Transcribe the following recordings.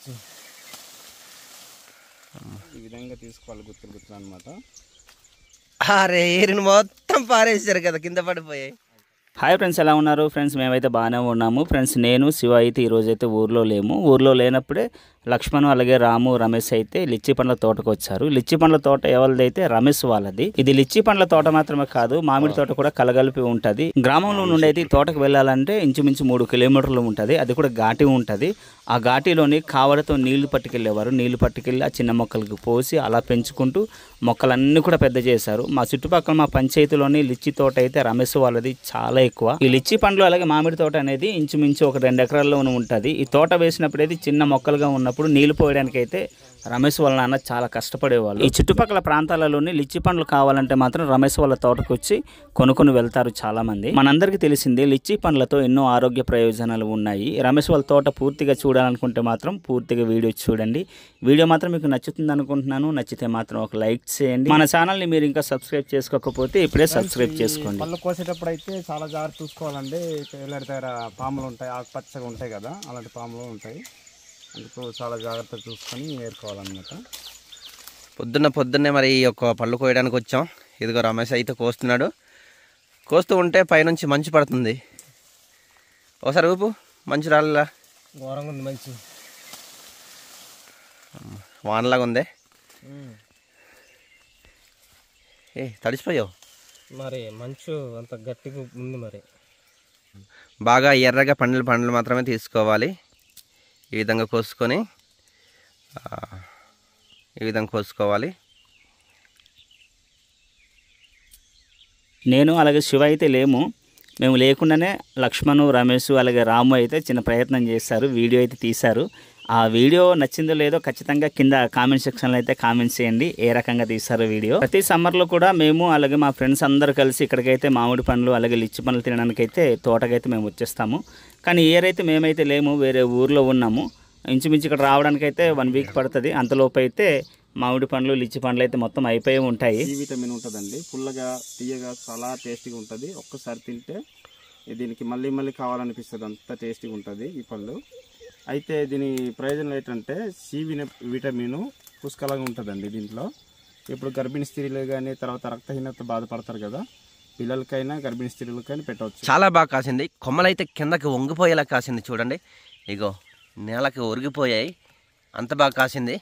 తీసుకోవచ్చు ఈ విధంగా తీసుకోవాలి గుత్తులు గుత్తులు అనమాట అరే ఏరిని మొత్తం పారేసారు కదా కింద పడిపోయాయి హాయ్ ఫ్రెండ్స్ ఎలా ఉన్నారు ఫ్రెండ్స్ మేమైతే బాగానే ఉన్నాము ఫ్రెండ్స్ నేను శివ అయితే ఈరోజు అయితే ఊర్లో లేము ఊర్లో లేనప్పుడే లక్ష్మణ్ అలాగే రాము రమేష్ అయితే లిచ్చి పండ్ల తోటకు వచ్చారు లిచ్చి పండ్ల తోట ఎవరిది అయితే రమేష్ వాళ్ళది ఇది లిచ్చి పండ్ల తోట మాత్రమే కాదు మామిడి తోట కూడా కలగలిపి ఉంటది గ్రామంలో నుండి అయితే ఈ తోటకు వెళ్ళాలంటే ఇంచుమించు మూడు కిలోమీటర్లు ఉంటది అది కూడా ఘాటి ఉంటది ఆ ఘాటిలోని కావడతో నీళ్లు పట్టుకెళ్ళేవారు నీళ్లు పట్టుకెళ్ళి ఆ చిన్న మొక్కలకు పోసి అలా పెంచుకుంటూ మొక్కలన్నీ కూడా పెద్ద చేశారు మా చుట్టుపక్కల మా పంచాయతీలోని లిచ్చి తోట అయితే రమేష్ వాళ్ళది చాలా ఎక్కువ ఈ లిచ్చి పండ్లు అలాగే మామిడి తోట అనేది ఇంచుమించు ఒక రెండు ఎకరాల్లోనే ఉంటుంది ఈ తోట వేసినప్పుడు అయితే చిన్న మొక్కలుగా ఉన్నప్పుడు నీళ్లు పోయడానికి అయితే రమేష్ వాళ్ళ నాన్న చాలా కష్టపడేవాళ్ళు ఈ చుట్టుపక్కల ప్రాంతాలలోని లిచ్చి పండ్లు కావాలంటే మాత్రం రమేష్ వాళ్ళ తోటకు వచ్చి కొనుక్కొని వెళ్తారు చాలా మంది మనందరికీ తెలిసిందే లిచ్చి పండ్లతో ఎన్నో ఆరోగ్య ప్రయోజనాలు ఉన్నాయి రమేష్ వాళ్ళ తోట పూర్తిగా చూడాలనుకుంటే మాత్రం పూర్తిగా వీడియో చూడండి వీడియో మాత్రం మీకు నచ్చుతుంది అనుకుంటున్నాను నచ్చితే మాత్రం ఒక లైక్ చేయండి మన ఛానల్ని మీరు ఇంకా సబ్స్క్రైబ్ చేసుకోకపోతే ఇప్పుడే సబ్స్క్రైబ్ చేసుకోండి పళ్ళు కోసేటప్పుడు అయితే చాలా జాగ్రత్త చూసుకోవాలండి ఇలాంటి దగ్గర పాములు ఉంటాయి ఆకుపచ్చగా ఉంటాయి కదా అలాంటి పాములు ఉంటాయి అందుకు చాలా జాగ్రత్త చూసుకొని ఏరుకోవాలన్నమాట పొద్దున్న పొద్దున్నే మరి ఈ యొక్క పళ్ళు కోయడానికి వచ్చాం ఇదిగో రమేష్ అయితే కోస్తున్నాడు కోస్తూ ఉంటే పైనుంచి మంచు పడుతుంది ఒకసారి ఊపు మంచు రాళ్ళ ఘోరంగా ఉంది మంచి వానలాగా ఉంది ఏ తడిసిపోయావు మరి మంచు అంత గట్టిగా ఉంది మరి బాగా ఎర్రగా పండ్లు పండ్లు మాత్రమే తీసుకోవాలి ఈ విధంగా కోసుకొని ఆ, ఈ విధంగా కోసుకోవాలి నేను అలాగే శివ అయితే లేము మేము లేకుండానే లక్ష్మణు రమేష్ అలాగే రాము అయితే చిన్న ప్రయత్నం చేశారు వీడియో అయితే తీశారు ఆ వీడియో నచ్చిందో లేదో ఖచ్చితంగా కింద కామెంట్ సెక్షన్లో అయితే కామెంట్స్ చేయండి ఏ రకంగా తీశారో వీడియో ప్రతి సమ్మర్లో కూడా మేము అలాగే మా ఫ్రెండ్స్ అందరూ కలిసి ఇక్కడికైతే మామిడి పండ్లు అలాగే లిచ్చి పండ్లు తినడానికి అయితే తోటకైతే మేము వచ్చేస్తాము కానీ ఇయర్ అయితే మేమైతే లేము వేరే ఊర్లో ఉన్నాము ఇంచుమించు ఇక్కడ రావడానికి అయితే వన్ వీక్ పడుతుంది అంతలోపు అయితే మామిడి పండ్లు లిచ్చి పండ్లు అయితే మొత్తం అయిపోయి ఉంటాయి సి విటమిన్ ఉంటుందండి పుల్లగా తీయగా చాలా టేస్టీగా ఉంటుంది ఒక్కసారి తింటే దీనికి మళ్ళీ మళ్ళీ కావాలనిపిస్తుంది అంత టేస్టీగా ఉంటుంది ఈ పళ్ళు అయితే దీని ప్రయోజనం ఏంటంటే సి విన విటమిన్ పుష్కలంగా ఉంటుందండి దీంట్లో ఇప్పుడు గర్భిణీ స్త్రీలు కానీ తర్వాత రక్తహీనత బాధపడతారు కదా పిల్లలకైనా గర్భిణీ స్త్రీలకైనా పెట్టవచ్చు చాలా బాగా కాసింది కొమ్మలైతే కిందకి వంగిపోయేలా కాసింది చూడండి ఇగో నేలకి ఒరిగిపోయాయి అంత బాగా కాసింది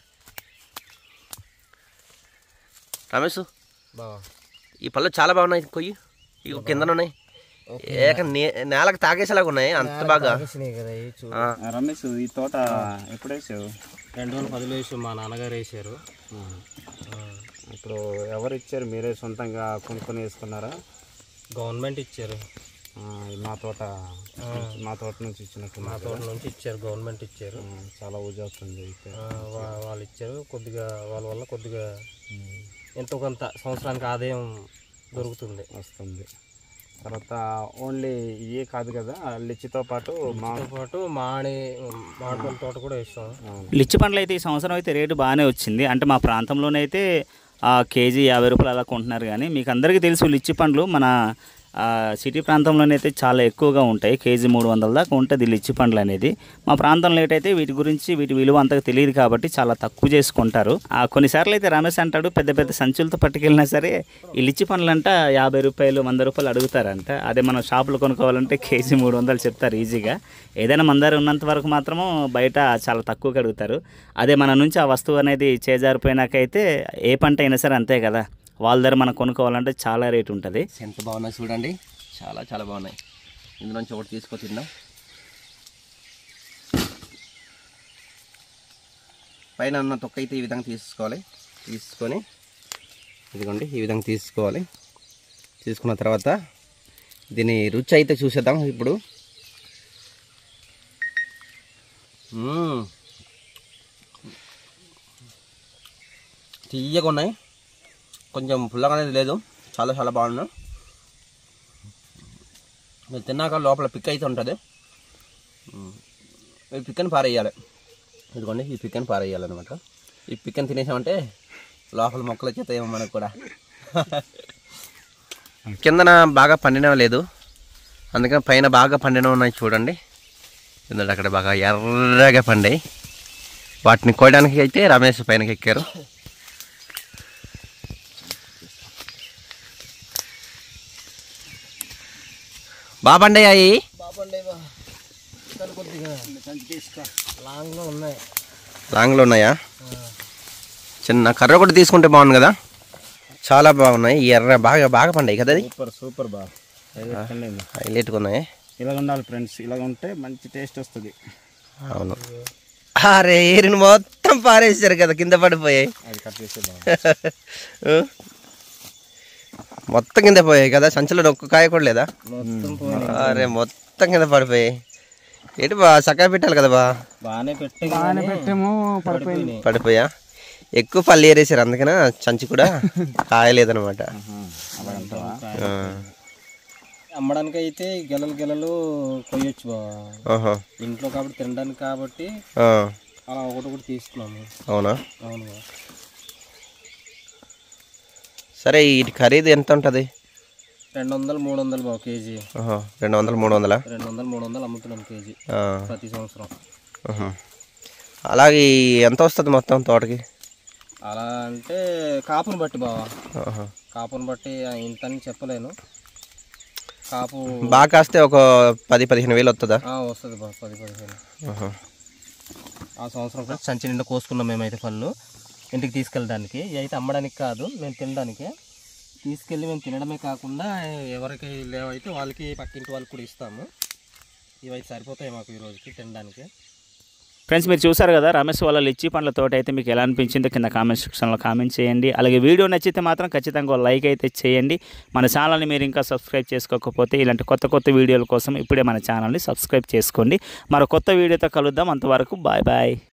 రమేష్ బాగా ఈ పళ్ళు చాలా బాగున్నాయి కొయ్యి ఇగో కిందన ఉన్నాయి ఏక నే- నేలకు తాగేసేలాగా ఉన్నాయి అంత బాగా వేసినాయి కదా ఇవి చూ ఆ, రమేష్ ఈ తోట ఎప్పుడు వేసావు రెండు వేల పదిలో వేసి మా నాన్నగారు వేసారు ఇప్పుడు ఎవరు ఇచ్చారు మీరే సొంతంగా కొనుక్కొని వేసుకున్నారా గవర్నమెంట్ ఇచ్చారు ఆ, మా తోట మా తోట నుంచి ఇచ్చినట్టు మా తోట నుంచి ఇచ్చారు గవర్నమెంట్ ఇచ్చారు చాలా ఊజ అవుతుంది అయితే ఆ, వా- వాళ్ళు ఇచ్చారు కొద్దిగా వాళ్ళ వల్ల కొద్దిగా ఎంతో కొంత సంవత్సరానికి ఆదాయం దొరుకుతుంది వస్తుంది తర్వాత ఓన్లీ ఇవే కాదు కదా లిచ్చితో పాటు మా దాంతో పాటు మాడి మామిడి తోట కూడా వేస్తాం లిచ్చి పండ్లు అయితే ఈ సంవత్సరం అయితే రేటు బాగానే వచ్చింది అంటే మా ప్రాంతంలోనైతే ఆ, కేజీ యాభై రూపాయలు అలా కొంటున్నారు కానీ మీకు అందరికీ తెలుసు లిచ్చి పండ్లు మన ఆ, సిటీ ప్రాంతంలోనైతే చాలా ఎక్కువగా ఉంటాయి కేజీ మూడు వందల దాకా ఉంటుంది లిచ్చి పండ్లు అనేది మా ప్రాంతంలో ఏంటైతే వీటి గురించి వీటి విలువ అంతగా తెలియదు కాబట్టి చాలా తక్కువ చేసుకుంటారు ఆ, కొన్నిసార్లు అయితే రమేష్ అంటాడు పెద్ద పెద్ద సంచులతో పట్టుకెళ్ళినా సరే ఈ లిచ్చి పండ్లు అంట యాభై రూపాయలు వంద రూపాయలు అడుగుతారంట అదే మనం షాపులో కొనుక్కోవాలంటే కేజీ మూడు వందలు చెప్తారు ఈజీగా ఏదైనా మన దగ్గర ఉన్నంత వరకు మాత్రము బయట చాలా తక్కువకి అడుగుతారు అదే మన నుంచి ఆ వస్తువు అనేది చేజారిపోయినాకైతే ఏ పంట అయినా సరే అంతే కదా వాళ్ళ దగ్గర మనం కొనుక్కోవాలంటే చాలా రేటు ఉంటుంది ఎంత బాగున్నాయి చూడండి చాలా చాలా బాగున్నాయి ఇందులోంచి ఒకటి తీసుకో తిందాం పైన ఉన్న తొక్క అయితే ఈ విధంగా తీసుకోవాలి తీసుకొని ఇదిగోండి ఈ విధంగా తీసుకోవాలి తీసుకున్న తర్వాత దీని రుచి అయితే చూసేద్దాం ఇప్పుడు మ్మ్. తీయగా ఉన్నాయి కొంచెం పుల్లగా అనేది లేదు చాలా చాలా బాగున్నాయి మీరు తిన్నాక లోపల పిక్ అయితే ఉంటుంది మ్మ్. ఈ పిక్కని పారేయాలి ఇదిగోండి ఈ పిక్కని పారేయాలన్నమాట ఈ పిక్కని తినేసామంటే లోపల మొక్కలు వచ్చేస్తాయేమో మనకు కూడా కిందన బాగా పండినవి లేదు అందుకని పైన బాగా పండినవి ఉన్నాయి చూడండి ఎందుకంటే అక్కడ బాగా ఎర్రగా పండాయి వాటిని కోయడానికి అయితే రమేష్ పైనకి ఎక్కారు బాబండి అయ్యి కొద్దిగా లాంగ్లో ఉన్నాయి లాంగ్లో ఉన్నాయా చిన్న కర్ర ఒకటి తీసుకుంటే బాగుంది కదా చాలా బాగున్నాయి ఈ ఎర్ర బాగా బాగా పండాయి కదా అది సూపర్ సూపర్ బా హైలైట్గా ఉన్నాయి ఇలాగ ఉండాలి ఫ్రెండ్స్ ఇలాగ ఉంటే మంచి టేస్ట్ వస్తుంది అవును అరే ఏరిని మొత్తం పారేసారు కదా కింద పడిపోయాయి అది కట్ చేసే బా ఆ? మొత్తం కింద పోయాయి కదా సంచిలో ఒక్క కాయ కూడా లేదా మొత్తం అరే మొత్తం కింద పడిపోయాయి ఏంటి బా చక్కగా పెట్టాలి కదా బా బాగానే పెట్టి బాగానే పెట్టాము పడిపోయింది పడిపోయా ఎక్కువ పళ్ళు ఏరేసారు అందుకనే సంచి కూడా కాయలేదనమాట ఆ. అమ్మడానికి అయితే గెలలు గెలలు కొయ్యొచ్చు బావా ఆహా. ఇంట్లో కాబట్టి తినడానికి కాబట్టి ఆ. అలా ఒకటి ఒకటి తీసుకున్నాము అవునా అవును బావ. సరే వీటి ఖరీదు ఎంత ఉంటుంది రెండు వందలు మూడు వందలు బావ కేజీ ఆహా. రెండు వందలు మూడు వందలా రెండు వందలు మూడు వందలు అమ్ముతున్నాం కేజీ ఆ. ప్రతి సంవత్సరం ఆహా. అలాగే ఎంత వస్తుంది మొత్తం తోటకి అలా అంటే కాపుని బట్టి బావా ఆహా. కాపుని బట్టి ఇంత అని చెప్పలేను కాపు బాగా కాస్తే ఒక పది పదిహేను వేలు వస్తుందా ఆ, వస్తుంది బావ పది పదిహేను ఆహా. ఆ సంవత్సరం కూడా సంచి నిండా కోసుకున్నాం మేమైతే పళ్ళు ఇంటికి తీసుకెళ్ళడానికి ఇవి అయితే అమ్మడానికి కాదు మేము తినడానికి తీసుకెళ్ళి మేము తినడమే కాకుండా ఎవరికి లేవైతే వాళ్ళకి పక్కింటి వాళ్ళకి కూడా ఇస్తాము ఇవైతే సరిపోతాయి మాకు ఈ రోజుకి తినడానికి ఫ్రెండ్స్ మీరు చూసారు కదా రమేష్ వాళ్ళ లిచ్చి పండ్ల తోట అయితే మీకు ఎలా అనిపించిందో కింద కామెంట్ సెక్షన్లో కామెంట్ చేయండి అలాగే వీడియో నచ్చితే మాత్రం ఖచ్చితంగా ఒక లైక్ అయితే చేయండి మన ఛానల్ని మీరు ఇంకా సబ్స్క్రైబ్ చేసుకోకపోతే ఇలాంటి కొత్త కొత్త వీడియోల కోసం ఇప్పుడే మన ఛానల్ని సబ్స్క్రైబ్ చేసుకోండి మరో కొత్త వీడియోతో కలుద్దాం అంతవరకు బాయ్ బాయ్